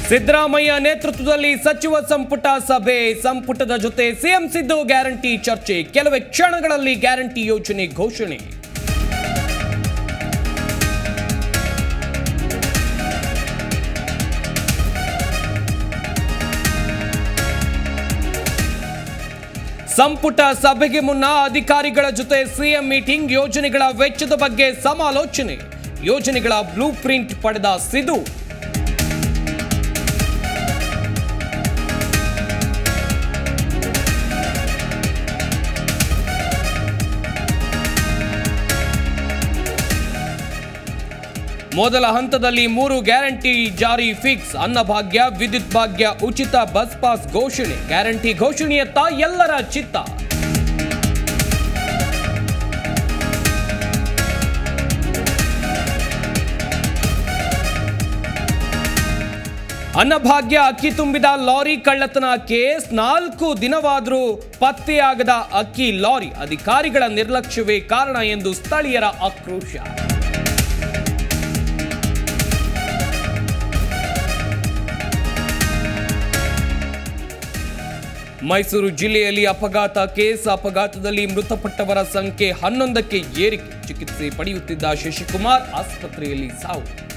ಸಿದ್ದರಾಮಯ್ಯ ನೇತೃತ್ವದಲ್ಲಿ ಸಚಿವ ಸಂಪುಟ ಸಭೆ ಸಂಪುಟದ ಜೊತೆ ಸಿಎಂ ಸಿದ್ದು ಗ್ಯಾರಂಟಿ ಚರ್ಚೆ ಕೆಲವೇ ಕ್ಷಣಗಳಲ್ಲಿ ಗ್ಯಾರಂಟಿ ಯೋಜನೆ ಘೋಷಣೆ ಸಂಪುಟ ಸಭೆಗೆ ಮುನ್ನ ಅಧಿಕಾರಿಗಳ ಜೊತೆ ಸಿಎಂ ಮೀಟಿಂಗ್ ಯೋಜನೆಗಳ ವೆಚ್ಚದ ಬಗ್ಗೆ ಸಮಾಲೋಚನೆ ಯೋಜನೆಗಳ ಬ್ಲೂ ಪ್ರಿಂಟ್ ಪಡೆದ ಸಿದ್ದು ಮೊದಲ ಹಂತದಲ್ಲಿ ಮೂರು ಗ್ಯಾರಂಟಿ ಜಾರಿ ಫಿಕ್ಸ್ ಅನ್ನಭಾಗ್ಯ ವಿದ್ಯುತ್ ಭಾಗ್ಯ ಉಚಿತ ಬಸ್ ಪಾಸ್ ಘೋಷಣೆ ಗ್ಯಾರಂಟಿ ಘೋಷಣೆಯತ್ತ ಎಲ್ಲರ ಚಿತ್ತ ಅನ್ನಭಾಗ್ಯ ಅಕ್ಕಿ ತುಂಬಿದ ಲಾರಿ ಕಳ್ಳತನ ಕೇಸ್ ನಾಲ್ಕು ದಿನವಾದರೂ ಪತ್ತೆಯಾಗದ ಅಕ್ಕಿ ಲಾರಿ ಅಧಿಕಾರಿಗಳ ನಿರ್ಲಕ್ಷ್ಯವೇ ಕಾರಣ ಎಂದು ಸ್ಥಳೀಯರ ಆಕ್ರೋಶ ಮೈಸೂರು ಜಿಲ್ಲೆಯಲ್ಲಿ ಅಪಘಾತ ಕೇಸ್ ಅಪಘಾತದಲ್ಲಿ ಮೃತಪಟ್ಟವರ ಸಂಖ್ಯೆ ಹನ್ನೊಂದಕ್ಕೆ ಏರಿಕೆ ಚಿಕಿತ್ಸೆ ಪಡೆಯುತ್ತಿದ್ದ ಶಶಿಕುಮಾರ್ ಆಸ್ಪತ್ರೆಯಲ್ಲಿ ಸಾವು